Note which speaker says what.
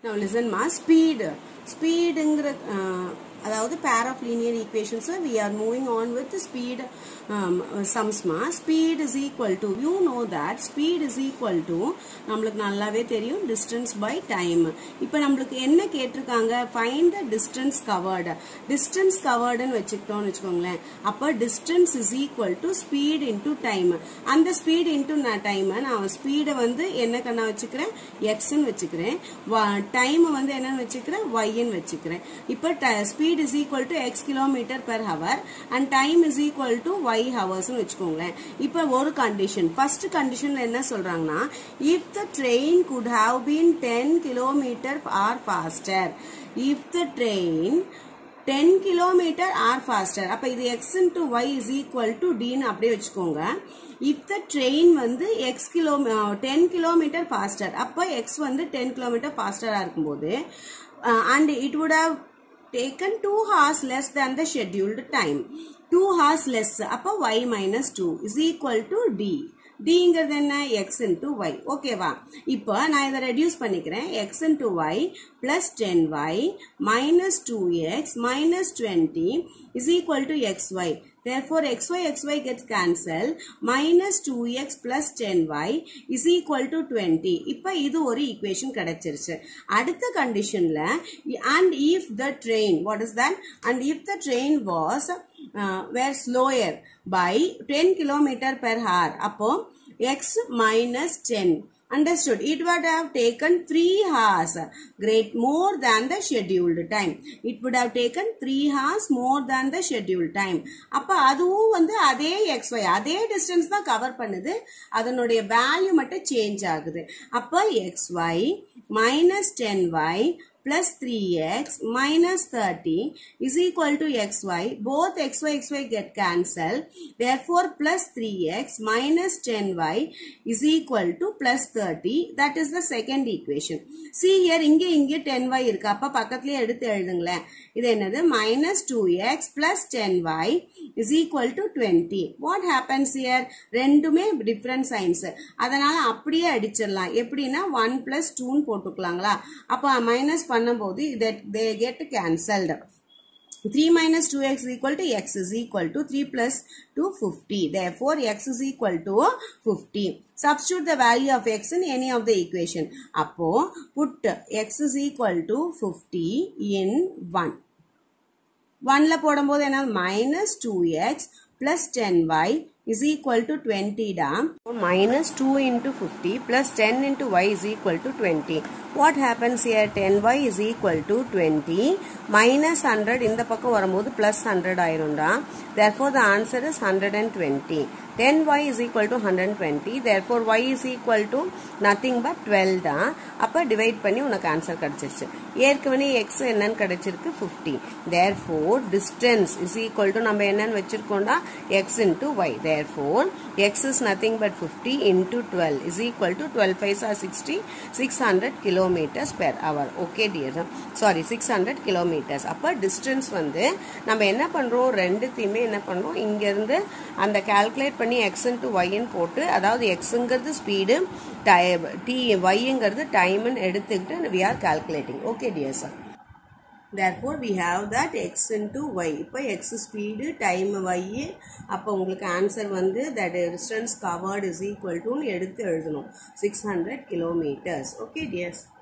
Speaker 1: now listen ma speed ஸ்பீடுங்கிற அதாவது pair of linear equations we are moving on with speed சம்ஸ்மா speed is equal to you know that speed is equal to நம்மளுக்கு நல்லாவே தெரியும் distance by time இப்போ நம்மளுக்கு என்ன கேட்டிருக்காங்க find the distance covered distance கவர்டுன்னு வச்சுக்கிட்டோம்னு வச்சுக்கோங்களேன் அப்போ distance is equal to speed into time அந்த ஸ்பீட் இன்டூ டைம் நான் ஸ்பீடை வந்து என்ன கண்ணா வச்சுக்கிறேன் எக்ஸ்ன்னு வச்சுக்கிறேன் டைம் வந்து என்னன்னு வச்சுக்கிறேன் ஒய்ன்னு வச்சுக்கிறேன் இப்போ speed is equal to x kilometre per hour and time is equal to y ஹவர்ஸ்னு வச்சுக்கோங்களேன் இப்போ ஒரு கண்டிஷன் ஃபர்ஸ்ட் கண்டிஷன்ல என்ன சொல்றாங்கன்னா if the train could have been ten kilometre hour faster if the train ten kilometre hour faster அப்போ இது x into y is equal to டின்னு அப்படியே வச்சுக்கோங்க இஃப் த ட்ரெயின் வந்து x kilo ten kilometre faster அப்போ x வந்து ten kilometre ஃபாஸ்டராக இருக்கும்போது and it would have taken two hours less than the scheduled time two hours less அப்போ y minus two is equal to t டிங்கிறது என்ன x into Y ஓகேவா இப்போ நான் இதை ரெடியூஸ் பண்ணிக்கிறேன் x into y plus ten y minus two x minus twenty is equal to x y therefore xy xy gets cancelled minus 2x plus 10y is equal to 20 இப்போ இது ஒரு equation கிடைச்சிருச்சு அடுத்த கண்டிஷன்ல and if the train what is that and if the train was uh, were slower by 10 kilometer per hour அப்போ x minus 10 understood it would have taken 3 hours great more than the scheduled time it would have taken 3 hours more than the scheduled time அப்ப அதுவும் வந்து அதே xy அதே distance தான் cover பண்ணுது அதனுடைய value மட்டும் சேஞ்ச் ஆகுது அப்ப xy minus 10y plus 3x minus 30 is equal to xy. Both xy xy get cancelled. Therefore, plus 3x minus 10y is equal to plus 30. That is the second equation. See here, இங்கே இங்கே 10y இருக்கு. அப்ப பக்கத்திலே எடுத்து எழுதுங்களேன். இது என்னது? minus 2x plus 10y is equal to 20. What happens here? ரெண்டுமே different signs. அதனால அப்படியே அடிச்சிடலாம். எப்படின்னா 1 plus 2 போட்டுக்கலாங்களா? அப்ப மைனஸ் பண்ணும்போது that they get cancelled 3 minus 2x is equal to x is equal to 3 plus 2 50 therefore x is equal to 50 substitute the value of x in any of the equation அப்போ put x is equal to 50 in 1 1ல போடும்போது என்ன minus 2x plus 10y is equal to 20 da minus 2 into 50 plus 10 into y is equal to 20 what happens here 10y is equal to 20 minus 100 இந்த பக்கம் வரும்போது plus 100 ஆயிரும்டா therefore the answer is 120 10y is equal to 120 therefore y is equal to nothing but 12 தான் அப்ப divide பண்ணி உனக்கு answer கிடைச்சிருச்சு ஏற்கனவே x என்னன்னு கிடைச்சிருக்கு 50 therefore distance is equal to நம்ம என்னன்னு வச்சிருக்கோம்டா x into y therefore x is nothing but 50 into 12 is equal to 12 5 are 60 600 kilometers per hour okay dear sorry 600 kilometers அப்ப distance வந்து நம்ம என்ன பண்றோம் ரெண்டுத்தையுமே என்ன பண்றோம் இங்க இருந்து அந்த கால்குலேட் பண்ணி எக்ஸ் இன்ட்டு ஒய்ன்னு போட்டு அதாவது எக்ஸுங்கிறது ஸ்பீடு டை டி ஒய்ங்கிறது டைம்னு எடுத்துக்கிட்டு we are calculating okay dear sir therefore we have that x into y இப்போ x ஸ்பீடு டைம் y அப்போ உங்களுக்கு ஆன்சர் வந்து that distance covered is equal to எடுத்து எழுதணும் 600 kilometers okay dears